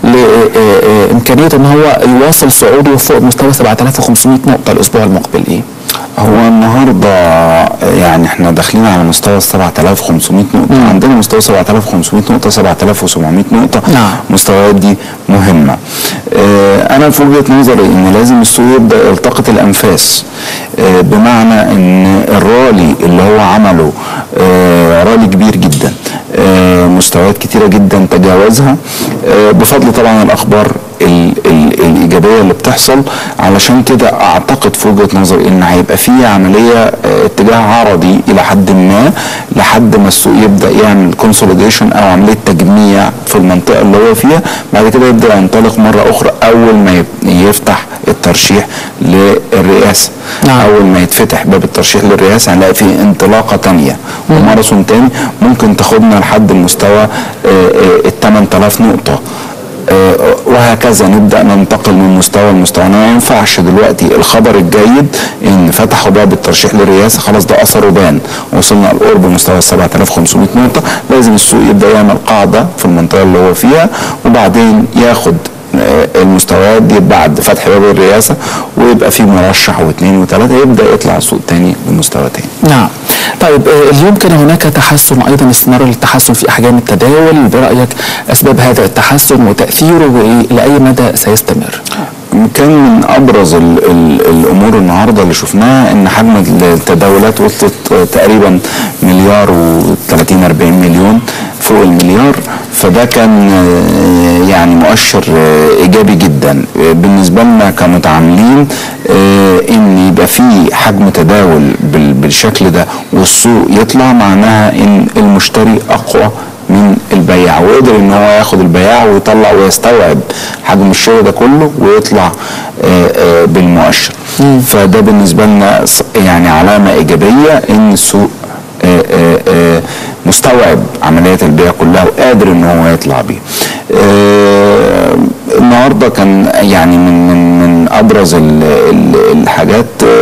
لامكانيه ان هو يواصل صعوده فوق مستوى 7500 نقطه الاسبوع المقبل ايه؟ هو النهارده يعني احنا داخلين على مستوى 7500 نقطة مم. عندنا مستوى 7500 نقطة 7700 نقطة نعم. المستويات دي مهمة اه انا في وجهة نظري ان لازم السوق يبدأ يلتقط الانفاس اه بمعنى ان الرالي اللي هو عمله اه رالي كبير جدا اه مستويات كتيرة جدا تجاوزها اه بفضل طبعا الاخبار ال ال الايجابيه اللي بتحصل علشان كده اعتقد في وجهه نظري ان هيبقى في عمليه اه اتجاه عرضي الى حد ما لحد ما السوق يبدا يعمل كونسوليديشن او عمليه تجميع في المنطقه اللي هو فيها بعد كده يبدا ينطلق مره اخرى اول ما يفتح الترشيح للرئاسه نعم. اول ما يتفتح باب الترشيح للرئاسه هنلاقي فيه انطلاقه ثانيه وماراثون تاني ممكن تاخدنا لحد المستوى ال 8000 نقطه وهكذا نبدا ننتقل من مستوى لمستوى ما ينفعش دلوقتي الخبر الجيد ان فتحوا باب الترشيح للرئاسه خلاص ده اثره بان وصلنا لقرب مستوى 7500 نقطه لازم السوق يبدا يعمل قاعده في المنطقه اللي هو فيها وبعدين ياخد المستويات دي بعد فتح باب الرئاسه ويبقى في مرشح واثنين وثلاثه يبدا يطلع السوق تاني لمستوى تاني. نعم. طيب اليوم كان هناك تحسن ايضا استمرار التحسن في احجام التداول برايك اسباب هذا التحسن وتاثيره والى اي مدى سيستمر؟ كان من ابرز ال ال الامور النهارده اللي شفناها ان حجم التداولات وصلت تقريبا مليار و30 40 مليون فوق المليار فده كان يعني مؤشر ايجابي جدا بالنسبه لنا كمتعاملين ان يبقى في حجم تداول بالشكل ده والسوق يطلع معناها ان المشتري اقوى من البياع وقدر ان هو ياخد البياع ويطلع ويستوعب حجم الشغل ده كله ويطلع بالمؤشر فده بالنسبه لنا يعني علامه ايجابيه ان السوق مستوعب عمليات البيع كلها وقادر ان هو يطلع بيها. النهارده كان يعني من من من ابرز الحاجات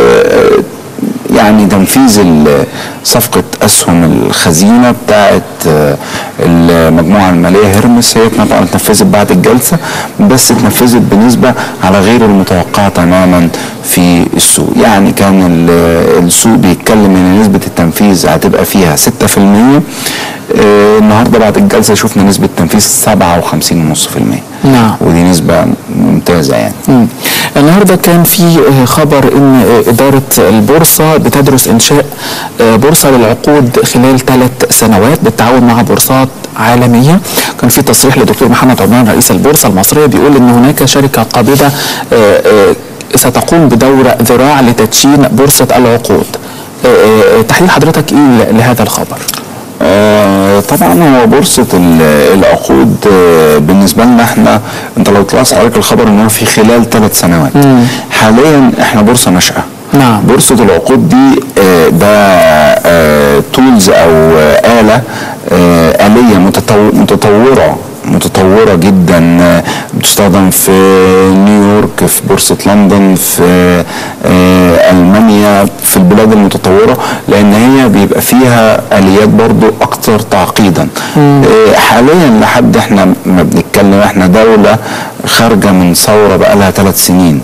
يعني تنفيذ صفقة أسهم الخزينة بتاعت المجموعة المالية هرمس هي طبعا اتنفذت بعد الجلسة بس اتنفذت بنسبة على غير المتوقعة تماما في السوق يعني كان السوق بيتكلم ان نسبة التنفيذ هتبقى فيها 6% النهارده بعد الجلسه شفنا نسبه تنفيذ 57.5% نعم ودي نسبه ممتازه يعني مم. النهارده كان في خبر ان اداره البورصه بتدرس انشاء بورصه للعقود خلال ثلاث سنوات بالتعاون مع بورصات عالميه كان في تصريح لدكتور محمد عمران رئيس البورصه المصريه بيقول ان هناك شركه قابضه ستقوم بدور ذراع لتدشين بورصه العقود تحليل حضرتك ايه لهذا الخبر؟ آه طبعا هو بورصة العقود آه بالنسبة لنا احنا انت لو تلاحظ حضرتك الخبر ان هو في خلال ثلاث سنوات مم. حاليا احنا بورصة ناشئة نعم بورصة العقود دي آه ده تولز او آلة آلية متطو متطورة متطوره جدا بتستخدم في نيويورك في بورصه لندن في المانيا في البلاد المتطوره لان هي بيبقى فيها اليات برضو اكثر تعقيدا حاليا لحد احنا ما بنتكلم احنا دوله خارجه من ثوره بقى لها ثلاث سنين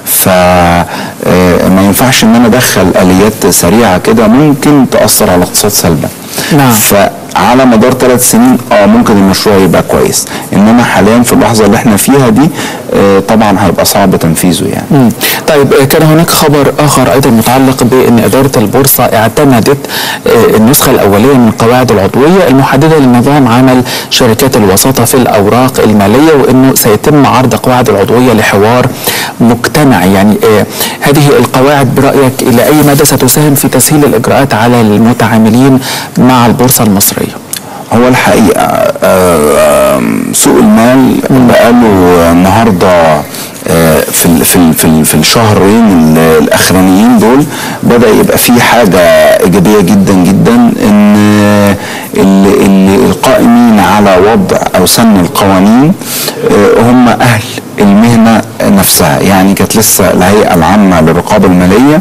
فما ينفعش ان انا ادخل اليات سريعه كده ممكن تاثر على الاقتصاد سلبا نعم. فعلى مدار ثلاث سنين اه ممكن المشروع يبقى كويس انما حاليا في اللحظه اللي احنا فيها دي آه طبعا هيبقى صعب تنفيذه يعني مم. طيب كان هناك خبر اخر ايضا متعلق بان اداره البورصه اعتمدت آه النسخه الاوليه من القواعد العضويه المحدده لنظام عمل شركات الوساطه في الاوراق الماليه وانه سيتم عرض قواعد العضويه لحوار مجتمعي يعني آه هذه القواعد برايك الى اي مدى ستساهم في تسهيل الاجراءات على المتعاملين مع البورصه المصريه؟ هو الحقيقه سوق المال بقاله النهارده في ال في ال في, ال في الشهرين الاخرانيين دول بدا يبقى في حاجه ايجابيه جدا جدا ان اللي القائمين على وضع او سن القوانين هم اهل المهنه نفسها يعني كانت لسه الهيئه العامه للرقابه الماليه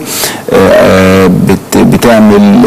بتعمل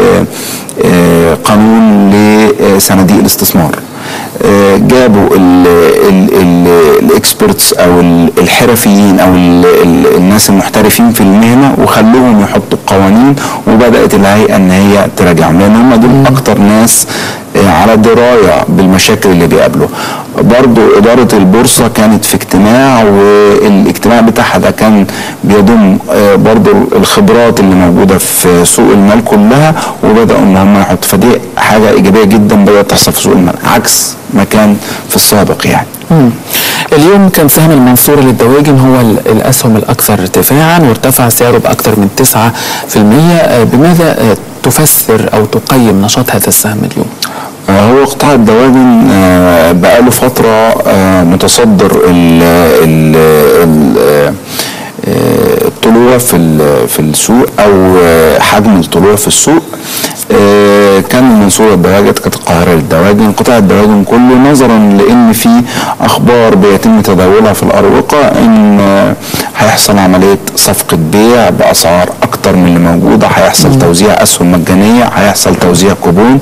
قانون لصناديق الاستثمار جابوا الاكسبرتس او ال- الحرفيين او ال- ال- الناس المحترفين في المهنه وخلوهم يحطوا قوانين وبدات الهيئه ان هي تراجعهم لان هم دول اكتر ناس آه، على درايه بالمشاكل اللي بيقابلوا برضو اداره البورصه كانت في اجتماع والاجتماع بتاعها ده كان بيضم آه، برضو الخبرات اللي موجوده في سوق المال كلها وبداوا ان هم يحطوا فدي حاجه ايجابيه جدا بدات تحصل في سوق المال عكس ما كان في السابق يعني مم. اليوم كان سهم المنصورة للدواجن هو ال- الأسهم الأكثر ارتفاعا وارتفع سعره بأكثر من 9% آه، بماذا آه، تفسر أو تقيم نشاط هذا السهم اليوم؟ آه، هو قطاع الدواجن آه، بقاله فترة آه، متصدر ال ال ال آه، الطلوع في ال- في السوق او آه، حجم الطلوع في السوق آه، كان المنصورة الدواجن كانت القاهرة للدواجن قطاع الدواجن كله نظرا لان في اخبار بيتم تداولها في الاروقة ان آه، هيحصل عملية صفقة بيع باسعار اكتر من اللي موجودة هيحصل توزيع اسهم مجانية هيحصل توزيع كوبون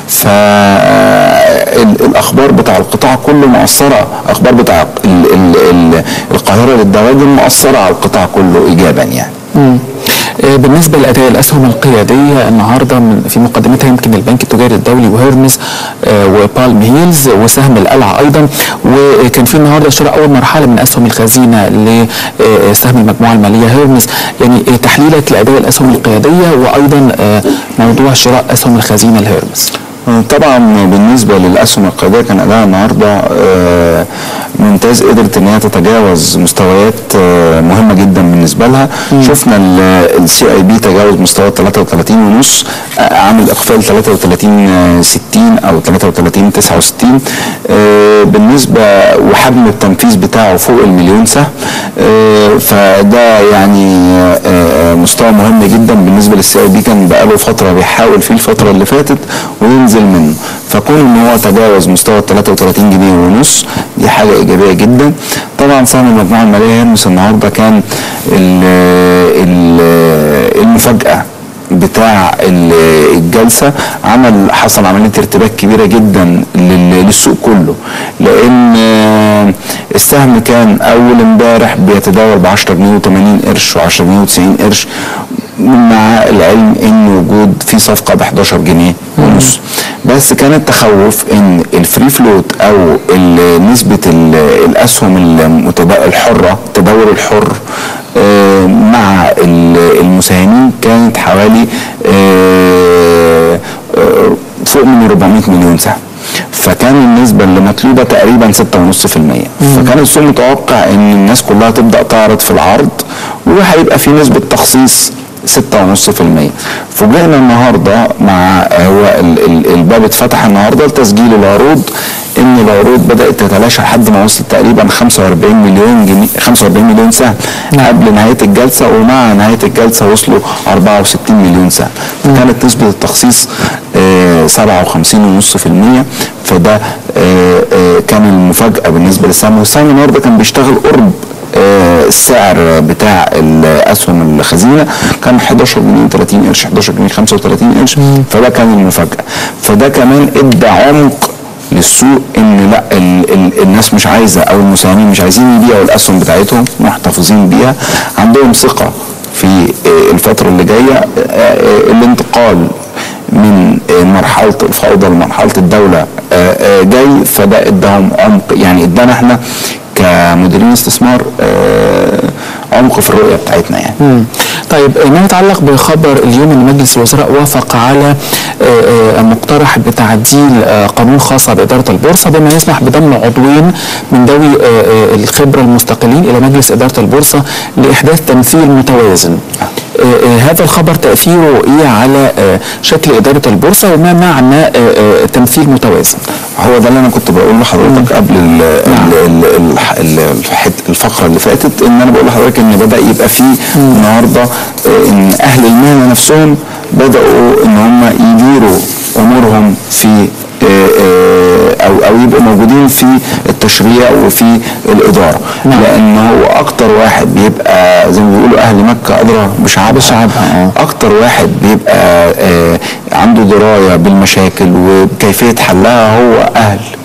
فالاخبار بتاع القطاع كله مؤثرة اخبار بتاع ال ال ال القاهرة للدواجن مؤثرة على القطاع كله ايجابا يعني مم. آه، بالنسبة لأداء الأسهم القيادية النهاردة من في مقدمتها يمكن البنك التجاري الدولي وهيرمز آه، وبالم هيلز وسهم القلعة أيضا وكان في النهاردة شراء أول مرحلة من أسهم الخزينة لسهم المجموعة المالية هيرمز يعني آه، تحليلك لأداء الأسهم القيادية وأيضا آه، موضوع شراء أسهم الخزينة لهيرمز طبعا بالنسبه للاسهم القياديه كان اداء النهارده آه، ممتاز قدرت ان هي تتجاوز مستويات آه، مهمه جدا بالنسبه لها شفنا السي اي بي تجاوز مستوى 33 ونص آه، عامل اقفال 33 آه، 60 او 33 69 آه، بالنسبه وحجم التنفيذ بتاعه فوق المليون سهم آه، فده يعني آه، آه، مستوى مهم جدا بالنسبه للسي اي بي كان بقاله فتره بيحاول فيه الفتره اللي فاتت وينزل منه فكون ان هو تجاوز مستوى ال 33 جنيه ونص دي حاجه ايجابيه جدا طبعا سهم المجموعه الماليه هيرمس النهارده كان ال- ال- المفاجاه بتاع ال- الجلسه عمل حصل عمليه ارتباك كبيره جدا لل- للسوق كله لان آه، السهم كان اول امبارح بيتداول ب 10 جنيه و80 قرش و10 جنيه و90 قرش مع العلم ان وجود في صفقه ب 11 جنيه ونص بس كان التخوف ان الفري فلوت او ال- نسبه ال- الاسهم المتدا- الحره التداول الحر آه، مع ال- المساهمين كانت حوالي آه، آه، فوق من 400 مليون سهم فكان النسبة اللي مطلوبة تقريبا 6.5% فكان السوق متوقع ان الناس كلها تبدأ تعرض في العرض وهيبقى في نسبة تخصيص 6.5% فوجئنا النهارده مع هو ال- ال- الباب اتفتح النهارده لتسجيل العروض ان العروض بدات تتلاشى لحد ما وصلت تقريبا 45 مليون جنيه 45 مليون سهم نعم. قبل نهايه الجلسه ومع نهايه الجلسه وصلوا 64 مليون سهم فكانت نسبه التخصيص آه، 57.5% فده آه، آه، كان المفاجاه بالنسبه للسهم والسهم النهارده كان بيشتغل قرب آه، السعر بتاع الاسهم الخزينه كان 11 جنيه 30 قرش 11 جنيه 35 قرش فده كان المفاجاه فده كمان ادى عمق للسوق ان لا ال ال الناس مش عايزه او المساهمين مش عايزين يبيعوا الاسهم بتاعتهم محتفظين بيها عندهم ثقه في آه، الفتره اللي جايه آه، آه، الانتقال من آه، مرحله الفوضى لمرحله الدوله آه، آه، جاي فده اداهم عمق يعني ادانا احنا كمديرين استثمار آه، عمق في الرؤيه بتاعتنا يعني مم. طيب ما يتعلق بخبر اليوم ان مجلس الوزراء وافق على آه، آه، مقترح بتعديل آه، قانون خاص باداره البورصه بما يسمح بضم عضوين من ذوي آه، آه، الخبره المستقلين الى مجلس اداره البورصه لاحداث تمثيل متوازن. آه، آه، هذا الخبر تاثيره ايه على آه، شكل اداره البورصه وما معنى آه، آه، تمثيل متوازن؟ هو ده اللي انا كنت بقول لحضرتك قبل ال ال ال ال ال الحت- الفقره اللي فاتت ان انا بقول لحضرتك ان بدا يبقى في النهارده آه، ان اهل المهنه نفسهم بداوا ان هم يديروا امورهم في آه، آه، او او يبقوا موجودين في التشريع وفي الاداره نعم. لان هو اكتر واحد بيبقى زي ما بيقولوا اهل مكه ادرى بشعبها بشعبها، آه. اكتر واحد بيبقى آه، عنده درايه بالمشاكل وكيفيه حلها هو اهل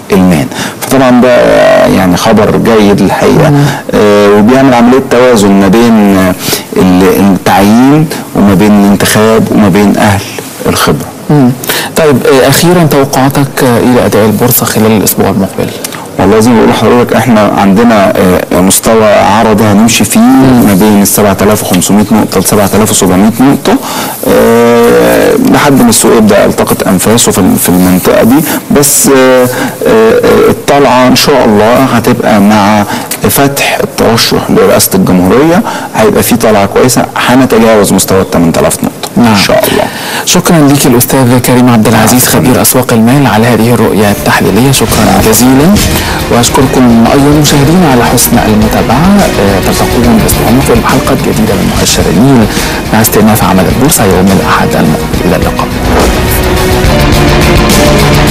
المان فطبعا ده يعني خبر جيد الحقيقه آه وبيعمل عمليه توازن ما بين آه، ال- التعيين وما بين الانتخاب وما بين اهل الخبره مم. طيب آه، اخيرا توقعاتك آه، الى اداء البورصه خلال الاسبوع المقبل والله زي ما بقول لحضرتك احنا عندنا آه، مستوى عرضي هنمشي فيه ما بين ال 7500 نقطه ل 7700 نقطه آه، لحد ما السوق يبدا يلتقط انفاسه في في المنطقه دي بس آه، آه، الطلعه ان شاء الله هتبقى مع فتح الترشح لرئاسه الجمهوريه هيبقى في طلعه كويسه هنتجاوز مستوى ال 8000 نقطه نعم. ان شاء الله شكرا لك الاستاذ كريم عبد العزيز عفواً. خبير اسواق المال على هذه الرؤيه التحليليه شكرا جزيلا واشكركم ايضا مشاهدينا على حسن المتابعه آه، تلتقون باسبوعين في حلقه جديده من مؤشر النيل مع استئناف عمل البورصه يوم الاحد المقبل الى اللقاء